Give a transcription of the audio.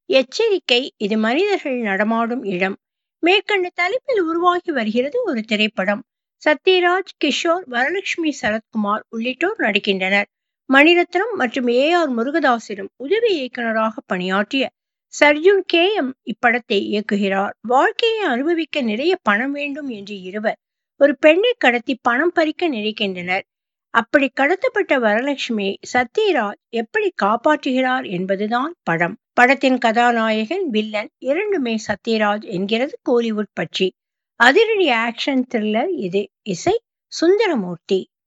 எச்சரிக்கை இது மனிதர்கள் நடமாடும் இடம் மேற்கண்ட தலைப்பில் உருவாகி வருகிறது ஒரு திரைப்படம் சத்யராஜ் கிஷோர் வரலட்சுமி சரத்குமார் உள்ளிட்டோர் நடிக்கின்றனர் மணிரத்னம் மற்றும் ஏ ஆர் முருகதாசிடம் உதவி இயக்குநராக பணியாற்றிய சர்ஜுன் கே எம் இப்படத்தை இயக்குகிறார் வாழ்க்கையை அனுபவிக்க நிறைய பணம் வேண்டும் என்று இருவர் ஒரு பெண்ணை கடத்தி பணம் பறிக்க நினைக்கின்றனர் அப்படி கடத்தப்பட்ட வரலட்சுமியை சத்யராஜ் எப்படி காப்பாற்றுகிறார் என்பதுதான் படம் படத்தின் கதாநாயகன் வில்லன் இரண்டுமே சத்யராஜ் என்கிறது கோலிவுட் பற்றி அதிரடி ஆக்ஷன் த்ரில்லர் இது இசை சுந்தரமூர்த்தி